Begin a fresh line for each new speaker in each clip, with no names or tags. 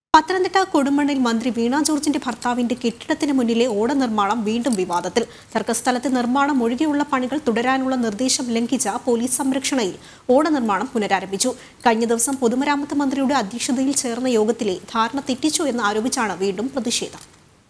പത്തനംതിട്ട കൊടുമണ്ണിൽ മന്ത്രി വീണ ജോർജിന്റെ ഭർത്താവിന്റെ കെട്ടിടത്തിന് മുന്നിലെ ഓട നിർമ്മാണം വീണ്ടും വിവാദത്തിൽ സർക്കസ് സ്ഥലത്ത് നിർമ്മാണം ഒഴികെയുള്ള പണികൾ തുടരാനുള്ള നിർദ്ദേശം ലംഘിച്ച പോലീസ് സംരക്ഷണയിൽ ഓട നിർമ്മാണം പുനരാരംഭിച്ചു കഴിഞ്ഞ ദിവസം പൊതുമരാമത്ത് മന്ത്രിയുടെ അധ്യക്ഷതയിൽ ചേർന്ന യോഗത്തിലെ ധാരണ തെറ്റിച്ചു എന്ന് ആരോപിച്ചാണ് വീണ്ടും പ്രതിഷേധം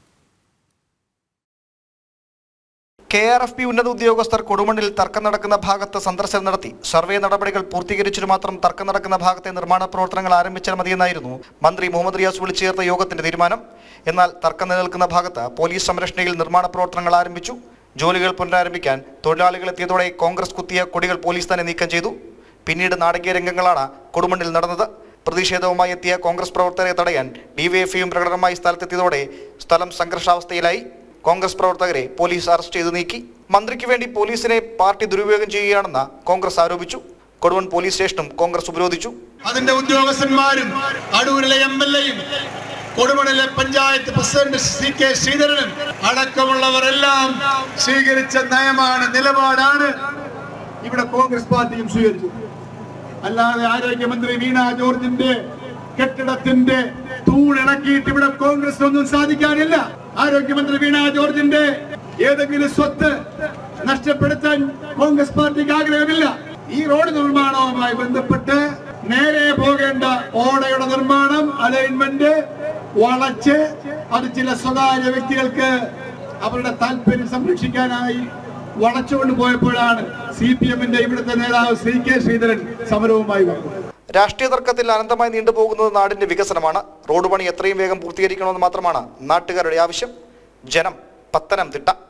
കെ ആർ എഫ് പി ഉന്നത ഉദ്യോഗസ്ഥർ കൊടുമണ്ണിൽ തർക്കം നടക്കുന്ന ഭാഗത്ത് സന്ദർശനം നടത്തി സർവേ നടപടികൾ പൂർത്തീകരിച്ചിട്ട് മാത്രം തർക്കം നടക്കുന്ന ഭാഗത്തെ നിർമ്മാണ പ്രവർത്തനങ്ങൾ ആരംഭിച്ചാൽ മതിയെന്നായിരുന്നു മന്ത്രി മുഹമ്മദ് റിയാസ് വിളിച്ചു ചേർത്ത യോഗത്തിന്റെ തീരുമാനം എന്നാൽ തർക്കം നിലനിൽക്കുന്ന ഭാഗത്ത് പോലീസ് സംരക്ഷണയിൽ നിർമ്മാണ പ്രവർത്തനങ്ങൾ ആരംഭിച്ചു ജോലികൾ പുനരാരംഭിക്കാൻ തൊഴിലാളികൾ എത്തിയതോടെ കോൺഗ്രസ് കുത്തിയ കൊടികൾ പോലീസ് തന്നെ നീക്കം ചെയ്തു പിന്നീട് നാടകീയ രംഗങ്ങളാണ് കൊടുമണ്ണിൽ നടന്നത് പ്രതിഷേധവുമായി എത്തിയ കോൺഗ്രസ് പ്രവർത്തകരെ തടയാൻ ഡിവൈഎഫ്ഐയും പ്രകടനമായി സ്ഥലത്തെത്തിയതോടെ സ്ഥലം സംഘർഷാവസ്ഥയിലായി കോൺഗ്രസ് പ്രവർത്തകരെ പോലീസ് അറസ്റ്റ് ചെയ്തു നീക്കി മന്ത്രിക്ക് വേണ്ടി പോലീസിനെ പാർട്ടി ദുരുപയോഗം ചെയ്യുകയാണെന്ന് കോൺഗ്രസ് ആരോപിച്ചു കൊടുവൺ പോലീസ് സ്റ്റേഷനും കോൺഗ്രസ് ഉപരോധിച്ചു
അതിന്റെ ഉദ്യോഗസ്ഥന്മാരും അടൂരിലെ എം എൽ എയും കൊടുമണിലെ പഞ്ചായത്ത് പ്രസിഡന്റ് സി കെ ശ്രീധരനും അടക്കമുള്ളവരെല്ലാം സ്വീകരിച്ച നയമാണ് നിലപാടാണ് ഇവിടെ കോൺഗ്രസ് പാർട്ടിയും സ്വീകരിച്ചു അല്ലാതെ ആരോഗ്യമന്ത്രി വീണ ജോർജിന്റെ കെട്ടിടത്തിന്റെ തൂണിണക്കിയിട്ട് ഇവിടെ കോൺഗ്രസ് ഒന്നും സാധിക്കാനില്ല ആരോഗ്യമന്ത്രി വീണ ജോർജിന്റെ ഏതെങ്കിലും സ്വത്ത് നഷ്ടപ്പെടുത്താൻ കോൺഗ്രസ് പാർട്ടിക്ക് ആഗ്രഹമില്ല ഈ റോഡ് നിർമ്മാണവുമായി ബന്ധപ്പെട്ട് നേരെ പോകേണ്ട ഓടയുടെ നിർമ്മാണം അലൈൻമെന്റ് വളച്ച് അത് ചില സ്വകാര്യ വ്യക്തികൾക്ക് അവരുടെ താല്പര്യം സംരക്ഷിക്കാനായി വളച്ചുകൊണ്ട് പോയപ്പോഴാണ് സി പി എമ്മിന്റെ ഇവിടുത്തെ നേതാവ് സി കെ ശ്രീധരൻ സമരവുമായി വന്നത്
രാഷ്ട്രീയ തർക്കത്തിൽ അനന്തമായി നീണ്ടുപോകുന്നത് നാടിന്റെ വികസനമാണ് റോഡ് പണി എത്രയും വേഗം പൂർത്തീകരിക്കണമെന്ന് മാത്രമാണ് നാട്ടുകാരുടെ ആവശ്യം ജനം പത്തനംതിട്ട